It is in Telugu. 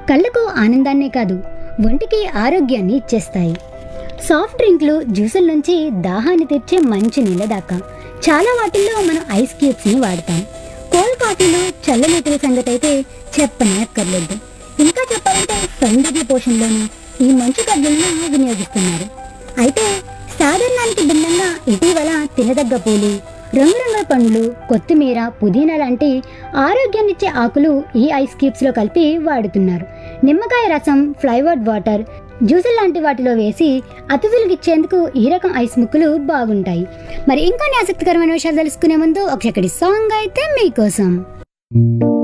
కళ్ళకు ఆనందాన్నే కాదు ఒంటికి ఆరోగ్యాన్ని ఇచ్చేస్తాయి సాఫ్ట్ డ్రింక్లు జ్యూసుల నుంచి దాహాన్ని తీర్చే మంచి నీళ్ళ దాకా చాలా వాటిల్లో మనం ఐస్ క్యూబ్స్ని వాడతాం కోల్డ్ కాఫీలు చల్లనీటిల సంగతి అయితే చెప్పనే అక్కర్లేదు ఇంకా చెప్పాలంటే సౌందర్య పోషణలోనూ ఈ మంచు కడ్డలను వినియోగిస్తున్నారు అయితే సాధారణానికి భిన్నంగా ఇటీవల తినదగ్గ పూలు రంగురంగుల పండ్లు కొత్తిమీర పుదీనా లాంటి ఆరోగ్యాన్నిచ్చే ఆకులు ఈ ఐస్ క్యూబ్స్లో కలిపి వాడుతున్నారు నిమ్మకాయ రసం ఫ్లైవర్డ్ వాటర్ జ్యూసులు లాంటి వాటిలో వేసి అతిథులకు ఇచ్చేందుకు ఈ రకం ఐస్ ముక్కలు బాగుంటాయి మరి ఇంకొన్ని ఆసక్తికరమైన విషయాలు తెలుసుకునే ముందు ఒక చక్కటి సాంగ్ అయితే మీకోసం